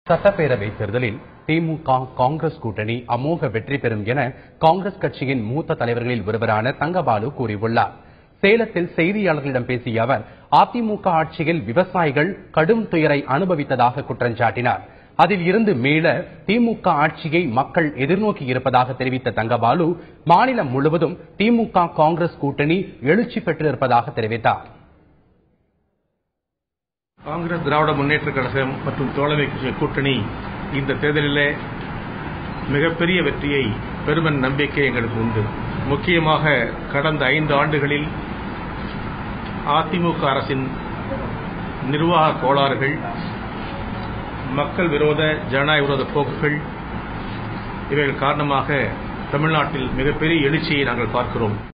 சட்டப்பேரவை தேர்தலில் திமுக காங்கிரஸ் கூட்டணி அமோக வெற்றி பெறும் என காங்கிரஸ் கட்சியின் மூத்த தலைவர்களில் ஒருவரான தங்கபாலு கூறியுள்ளார் சேலத்தில் செய்தியாளர்களிடம் பேசிய அவர் அதிமுக ஆட்சியில் விவசாயிகள் கடும் துயரை அனுபவித்ததாக குற்றம் சாட்டினார் அதில் இருந்து மீள திமுக ஆட்சியை மக்கள் எதிர்நோக்கி இருப்பதாக தெரிவித்த தங்கபாலு மாநிலம் முழுவதும் திமுக காங்கிரஸ் கூட்டணி எழுச்சி பெற்றிருப்பதாக தெரிவித்தார் காங்கிரஸ் திராவிட முன்னேற்ற கழகம் மற்றும் தோழமை கட்சி கூட்டணி இந்த தேர்தலிலே மிகப்பெரிய வெற்றியை பெறும் என்ற நம்பிக்கை எங்களுக்கு உண்டு முக்கியமாக கடந்த ஐந்து ஆண்டுகளில் அதிமுக அரசின் நிர்வாக கோளாறுகள் மக்கள் விரோத ஜனநாயக விரோத போக்குகள் இவைகள் காரணமாக தமிழ்நாட்டில் மிகப்பெரிய எழுச்சியை நாங்கள் பார்க்கிறோம்